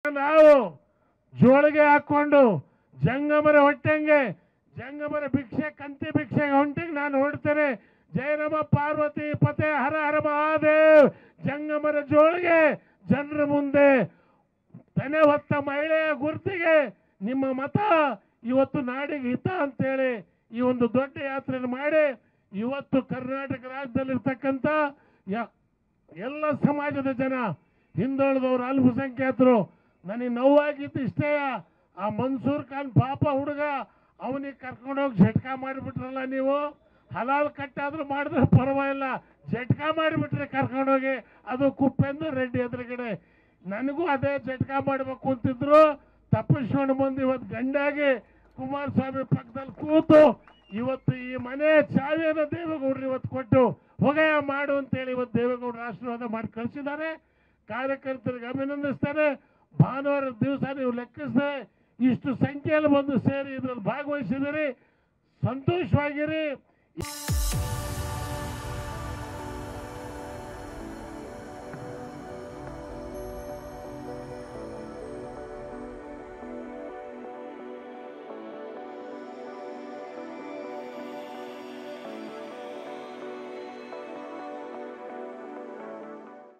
ನಾವು ಜೋಳಿಗೆ ಹಾಕೊಂಡು ಜಂಗಮರ ಹೊಟ್ಟಂಗೆ ಜಂಗಮರ ಭಿಕ್ಷೆ ಕಂತಿ ಭಿಕ್ಷೆಗೆ ಹೊಂಟಿಗೆ ನಾನು ಹೊರಡ್ತೇನೆ ಜಯನಮ ಪಾರ್ವತಿ ಪತೆ ಹರ ಹರ ಮಹಾದೇವ್ ಜಂಗಮರ ಜೋಳಿಗೆ ಜನರ ಮುಂದೆ ತೆನೆ ಹೊತ್ತ ಮಹಿಳೆಯ ಗುರುತಿಗೆ ನಿಮ್ಮ ಮತ ಇವತ್ತು ನಾಡಿಗೆ ಹಿತ ಅಂತೇಳಿ ಈ ಒಂದು ದೊಡ್ಡ ಯಾತ್ರೆಯನ್ನು ಮಾಡಿ ಇವತ್ತು ಕರ್ನಾಟಕ ರಾಜ್ಯದಲ್ಲಿರ್ತಕ್ಕಂಥ ಯ- ಎಲ್ಲ ಸಮಾಜದ ಜನ ಹಿಂದುಳಿದವರು ಅಲ್ಪಸಂಖ್ಯಾತರು ನನಗೆ ನೋವಾಗಿದ್ದು ಇಷ್ಟೇ ಆ ಮನ್ಸೂರ್ ಖಾನ್ ಪಾಪ ಹುಡುಗ ಅವನಿಗೆ ಕರ್ಕೊಂಡೋಗಿ ಝಟ್ಕ ಮಾಡಿಬಿಟ್ರಲ್ಲ ನೀವು ಹಲಾಲ್ ಕಟ್ಟಾದ್ರೂ ಮಾಡಿದ್ರೆ ಪರವಾಗಿಲ್ಲ ಜಟ್ಕ ಮಾಡಿಬಿಟ್ರೆ ಕರ್ಕೊಂಡೋಗಿ ಅದು ಕುಪ್ಪೆಂದು ರೆಡ್ಡಿ ಎದುರುಗಡೆ ನನಗೂ ಅದೇ ಜಟ್ಕ ಮಾಡಬೇಕು ಅಂತಿದ್ರು ತಪ್ಪಿಸ್ಕೊಂಡು ಬಂದು ಇವತ್ತು ಗಂಡಾಗಿ ಕುಮಾರಸ್ವಾಮಿ ಪಕ್ಕದಲ್ಲಿ ಕೂತು ಇವತ್ತು ಈ ಮನೆ ಚಾವಿಯನ್ನು ದೇವೇಗೌಡರು ಇವತ್ತು ಕೊಟ್ಟು ಹೊಗೆಯ ಮಾಡು ಅಂತೇಳಿ ಇವತ್ತು ದೇವೇಗೌಡರು ಆಶೀರ್ವಾದ ಮಾಡಿ ಕಳಿಸಿದ್ದಾರೆ ಕಾರ್ಯಕರ್ತರಿಗೆ ಅಭಿನಂದಿಸ್ತಾರೆ ಭಾನುವಾರ ದಿವಸ ನೀವು ಲೆಕ್ಕಿಸದೆ ಇಷ್ಟು ಸಂಖ್ಯೆಯಲ್ಲಿ ಬಂದು ಸೇರಿ ಇದರಲ್ಲಿ ಭಾಗವಹಿಸಿದಿರಿ ಸಂತೋಷವಾಗಿರಿ